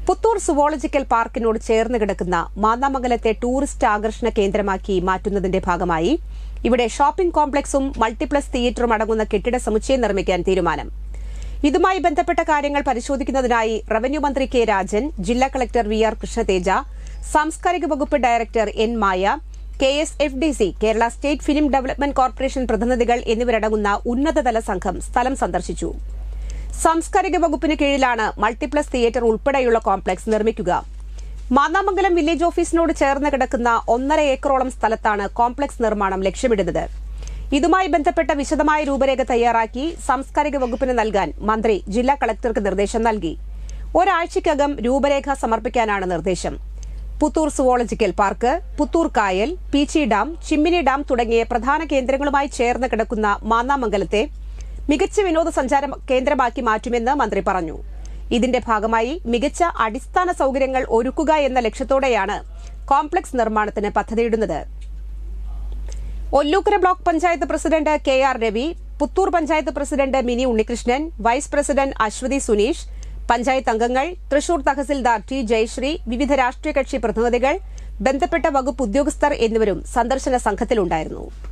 Puthur zoological പാർക്കിനോട് ചേർന്ന് കിടക്കുന്ന മാന്നാമംഗലത്തെ tourist ആകർഷണ കേന്ദ്രമാക്കി മാറ്റുന്നതിന്റെ ഭാഗമായി ഇവിടെ ഷോപ്പിംഗ് കോംപ്ലക്സും മൾട്ടിപ്ലക്സ് തിയേറ്ററും അടങ്ങുന്ന കെട്ടിട സമുച്ചയം നിർമ്മിക്കാൻ തീരുമാനം ഇതുമായി ബന്ധപ്പെട്ട കാര്യങ്ങൾ പരിശോധിക്കുന്നതിനായി റവന്യൂ മന്ത്രി കെ രാജൻ ജില്ലാ കളക്ടർ വി ആർ കൃഷ്ണതേജ സാംസ്കാരിക വകുപ്പ് director N Maya K S F D C Kerala state film development corporation പ്രതിനിധികൾ എന്നിവരടങ്ങുന്ന ഉന്നതതല സംഘം സ്ഥലം സന്ദർശിച്ചു സാംസ്കാരിക വകുപ്പിന് കീഴിലാണ് മൾട്ടിപ്ലക്സ് തിയേറ്റർ ഉൾപ്പെടെയുള്ള കോംപ്ലക്സ് നിർമ്മിക്കുക മാന്നാമംഗലം വില്ലേജ് ഓഫീസിനോട് ചേർന്ന് കിടക്കുന്ന ഒന്നര ഏക്കറോളം സ്ഥലത്താണ് കോംപ്ലക്സ് നിർമ്മാണം ലക്ഷ്യമിടുന്നത് ഇതുമായി ബന്ധപ്പെട്ട വിശദമായ രൂപരേഖ തയ്യാറാക്കി സാംസ്കാരിക വകുപ്പിന് നൽകാൻ മന്ത്രി ജില്ലാ കളക്ടർക്ക് നിർദ്ദേശം നൽകി ഒരാഴ്ചയ്ക്കകം രൂപരേഖ സമർപ്പിക്കാനാണ് നിർദ്ദേശം പുത്തൂർ സുവോളജിക്കൽ പാർക്ക് പുത്തൂർ കായൽ പീച്ചി ഡാം ചിമ്മിനി ഡാം തുടങ്ങിയ പ്രധാന കേന്ദ്രങ്ങളുമായി ചേർന്ന് കിടക്കുന്ന മാന്നാമംഗലത്തെ മികച്ച വിനോദസഞ്ചാര കേന്ദ്രമാക്കി മാറ്റുമെന്ന് മന്ത്രി പറഞ്ഞു ഇതിന്റെ ഭാഗമായി മികച്ച അടിസ്ഥാന സൌകര്യങ്ങൾ ഒരുക്കുക എന്ന ലക്ഷ്യത്തോടെയാണ് കോംപ്ലക്സ് നിർമ്മാണത്തിന് പദ്ധതിയിടുന്നത് Ollukkara block panchayat president K R Ravi Puthur panchayat president Mini Unnikrishnan vice president Aswathy Suneesh panchayat അംഗങ്ങൾ തൃശൂർ തഹസിൽദാർ ടി ജയശ്രീ വിവിധ രാഷ്ട്രീയ കക്ഷി പ്രതിനിധികൾ ബന്ധപ്പെട്ട വകുപ്പ് ഉദ്യോഗസ്ഥർ എന്നിവരും സന്ദർശന സംഘത്തിലുണ്ടായിരുന്നു